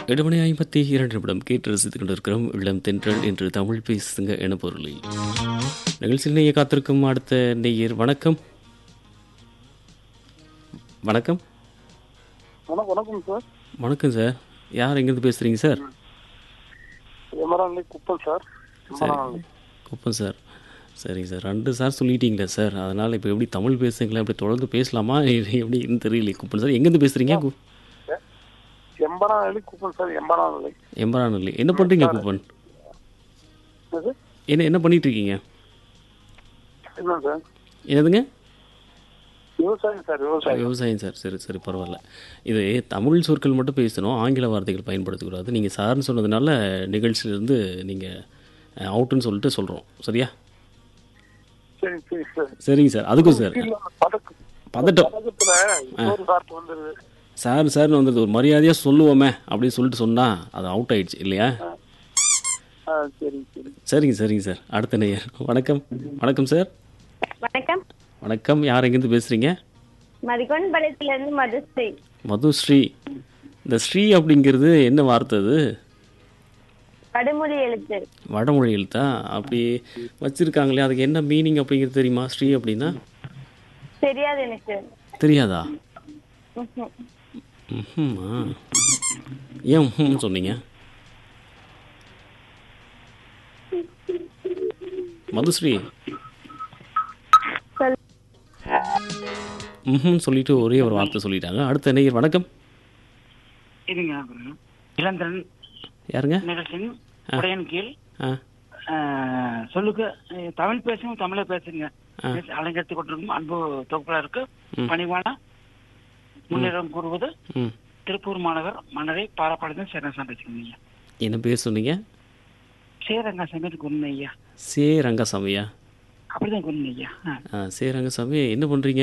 எட்டு மணி ஐம்பத்தி இரண்டு நிமிடம் கேட்டு ரசித்துக் கொண்டிருக்கிறோம் இளம் தென்றல் என்று தமிழ் பேசுங்க என பொருளில் நிகழ்ச்சியில் நெய்ய காத்திருக்கும் அடுத்த நெய்யர் வணக்கம் வணக்கம் வணக்கம் வணக்கம் சார் வணக்கம் சார் யார் எங்கேருந்து பேசுகிறீங்க சார் எமரான்லி குப்பல் சார் எமரான்லி குப்பம் சார் சரிங்க சார் ரெண்டு சார் சொல்லிட்டீங்களே சார் அதனால் இப்போ எப்படி தமிழ் பேசுங்களா எப்படி தொடர்ந்து பேசலாமா இது எப்படின்னு தெரியல குப்பன் சார் எங்கேருந்து பேசுகிறீங்க கு எம்பரான்லி குப்பல் சார் எம்பரான்லி எம்பரானல்லி என்ன பண்ணுறீங்க குப்பன் என்னது என்ன என்ன பண்ணிட்டு இருக்கீங்க என்ன சார் என்னதுங்க விவசாயம் சார் விவசாயம் விவசாயம் சார் சரி சரி பரவாயில்ல இது தமிழ் சொற்கள் மட்டும் பேசணும் ஆங்கில வார்த்தைகள் பயன்படுத்தக்கூடாது நீங்கள் சார்னு சொன்னதுனால நிகழ்ச்சியிலேருந்து நீங்கள் அவுட்டுன்னு சொல்லிட்டு சொல்கிறோம் சரியா சரி சரி சார் சரிங்க சார் அதுக்கும் சார் இல்ல, பதக்கு பதட்டம் பதக்கத்துல இன்னொரு கார்டு வந்துருது சார் சார்னு வந்தது ஒரு மரியாதையாக சொல்லுவோமே அப்படின்னு சொல்லிட்டு சொன்னால் அது அவுட் ஆயிடுச்சு இல்லையா ஆ சரி சரி சரிங்க சரிங்க சார் அடுத்த நேயர் வணக்கம் வணக்கம் சார் வணக்கம் வணக்கம் யார் எங்கேருந்து பேசுகிறீங்க மதிகொண்டபாளையத்துல இருந்து மதுஸ்ரீ மதுஸ்ரீ இந்த ஸ்ரீ அப்படிங்கிறது என்ன வார்த்தை அது வடமொழி எழுத்து வடமொழி எழுத்தா அப்படி வச்சிருக்காங்களே அதுக்கு என்ன மீனிங் அப்படிங்கிறது தெரியுமா ஸ்ரீ அப்படின்னா தெரியாது எனக்கு தெரியாதா ம்ஹும். ம்ஹும்மா ஏன் ம்ஹும்னு சொன்னீங்க மதுஸ்ரீ சொல் ம்ஹும் சொல்லிட்டு ஒரே ஒரு வார்த்தை சொல்லிட்டாங்க அடுத்த நேயர் வணக்கம் இதுங்க அப்புறம் இளந்திரன் யாருங்க நிகழ்ச்சியின் உடையன் கீழ் ஆ ஆஹ், சொல்லுங்க அஹ், தமிழ் பேசுங்க தமிழை பேசுங்க ஆ. அலங்கரித்துக் கொண்டிருக்கும் அன்பு தொகுப்பாளருக்கு பணிவான முன்னேற்றம் கூறுவது ம் திருப்பூர் மாநகர் மன்னரை பாராப்பாளையம் சேரங்க ஐயா என்ன பேர் சொன்னீங்க சேரங்க சமையல் குருணை ஐயா சே ரங்கசாமியா அப்படிதான் குருணை ஐயா ஆ. ஆ சே ரங்கசாமி என்ன பண்ணுறீங்க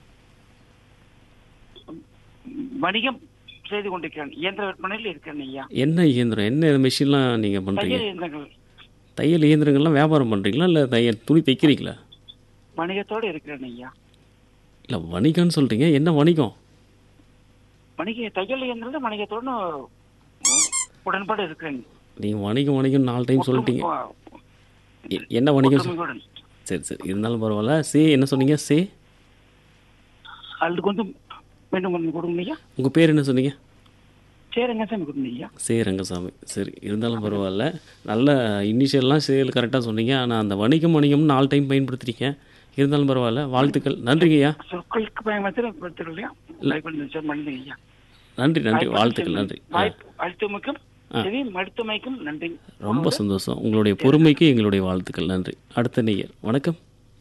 வணிகம் செய்து கொண்டிருக்கிறேன் இயந்திர விற்பனையில் இருக்கிறேன் ஐயா என்ன இயந்திரம் என்ன மிஷின்லாம் நீங்கள் பண்ணுறீங்க தையல் இயந்திரங்கள் தையல் இயந்திரங்கள்லாம் வியாபாரம் பண்ணுறீங்களா இல்லை தையல் துணி தைக்கிறீங்களா வணிகத்தோடு இருக்கிறேன் ஐயா இல்லை வணிகம்னு சொல்கிறீங்க என்ன வணிகம் வணிக தையல் இயந்திரம் வணிகத்தோடு உடன்பாடு இருக்கிறேன் நீங்கள் வணிகம் வணிகம் நாலு டைம் சொல்லிட்டீங்க எ- என்ன வணிகம் சொல்- ஒற்றுமையுடன். சரி சரி இருந்தாலும் பரவாயில்ல சே என்ன சொன்னீங்க சே அதுக்கு வந்து மீண்டும் கொஞ்சம் கொடுங்க ஐயா உங்கள் பேர் என்ன சொன்னீங்க சேரங்க சாமி கொடுங்க ஐயா சே ரங்கசாமி சரி இருந்தாலும் பரவாயில்ல நல்ல இனிஷியல்லாம் சேல் கரெக்டாக சொன்னீங்க ஆனால் அந்த வணிகம் வணிகம்னு நாலு டைம் பயன்படுத்துறீங்க இருந்தாலும் பரவாயில்ல வாழ்த்துக்கள் நன்றிங்கய்யா சொற்களுக்கு பயன்படுத்தி இல்லையா லைக் பண்ணி சார் பண்ணுங்க ஐயா நன்றி நன்றி வாழ்த்துக்கள் நன்றி ஆ, வாய்ப்பு அழுத்தமைக்கும் செவி மருத்துவமைக்கும் நன்றி ரொம்ப சந்தோஷம் உங்களுடைய பொறுமைக்கு எங்களுடைய வாழ்த்துக்கள் நன்றி அடுத்த நேயர் வணக்கம்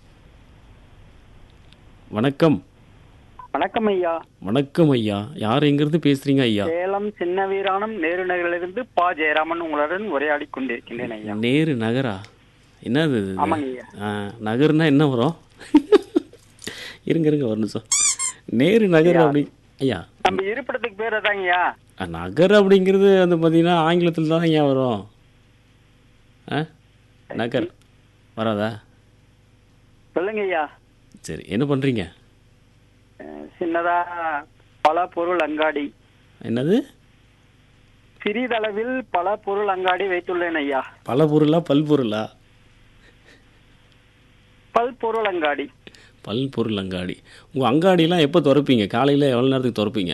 வணக்கம் வணக்கம் ஐயா வணக்கம் ஐயா யார் எங்கிருந்து பேசுறீங்க ஐயா சேலம் சின்ன வீராணம் நேரு நகரிலிருந்து பா ஜெயராமன் உங்களுடன் உரையாடி கொண்டிருக்கின்றேன் ஐயா நேரு நகரா என்னது இது? ஆமாங்க ஐயா ஆ நகர்னா என்ன வரும் இருங்க இருங்க ஒரு நிமிஷம் நேரு நகர் அப்படி ஐயா நம்ம இருப்பிடத்துக்கு பேர் அதாங்க ஐயா ஆ, நகர் அப்படிங்கிறது வந்து பார்த்தீங்கன்னா ஆங்கிலத்தில் தான் ஐயா வரும் ஆ நகர் வராதா சொல்லுங்க ஐயா சரி என்ன பண்ணுறீங்க அஹ், சின்னதா பல பொருள் அங்காடி என்னது சிறிதளவில் பல பொருள் அங்காடி வைத்துள்ளேன் ஐயா பல பொருளா பல்பொருளா பல் பொருள் அங்காடி பல்பொருள் அங்காடி உங்கள் அங்காடிலாம் எப்போ திறப்பீங்க காலையில் எவ்வளோ நேரத்துக்கு திறப்பீங்க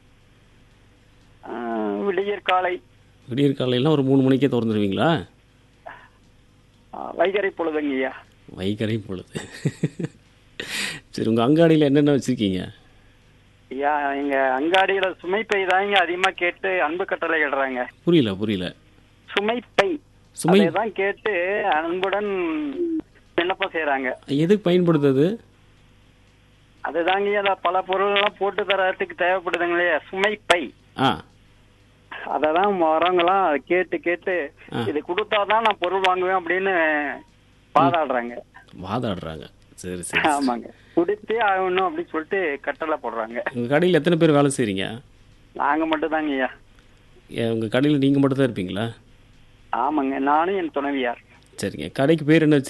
அஹ், விடியற் காலை விடியற் காலையெல்லாம் ஒரு மூணு மணிக்கே திறந்துருவீங்களா அஹ், வைகறை பொழுதுங்க ஐயா வைகரை பொழுது சரி உங்கள் அங்காடியில் என்னென்ன வச்சுருக்கீங்க ஐயா எங்க அங்காடியில சுமைப்பை தாங்க அதிகமா கேட்டு அன்பு கட்டளை இடுறாங்க புரியல புரியல சுமைப்பை சுமை தான் கேட்டு அன்புடன் விண்ணப்பம் செய்யறாங்க எதுக்கு பயன்படுத்துது அதுதாங்க ஐயா, அதான் பல பொருள்லாம் போட்டு தரத்துக்கு தேவைப்படுதுங்களே சுமைப்பை ஆ அததான் வரவங்களாம் அதை கேட்டு கேட்டு ஆ. இது கொடுத்தாதான் நான் பொருள் வாங்குவேன் அப்படின்னு பாதாடுறாங்க வாதாடுறாங்க சரி சரி ஆமாங்க கொடுத்தே ஆகணும் அப்படின்னு சொல்லிட்டு கட்டளை போடுறாங்க உங்கள் கடையில் எத்தனை பேர் வேலை செய்கிறீங்க நாங்க மட்டும் தாங்க ஐயா உங்கள் கடையில் நீங்கள் மட்டும் தான் இருப்பீங்களா ஆமாங்க நானும் என் துணைவியார் சரிங்க கடைக்கு பேர் என்ன வச்சு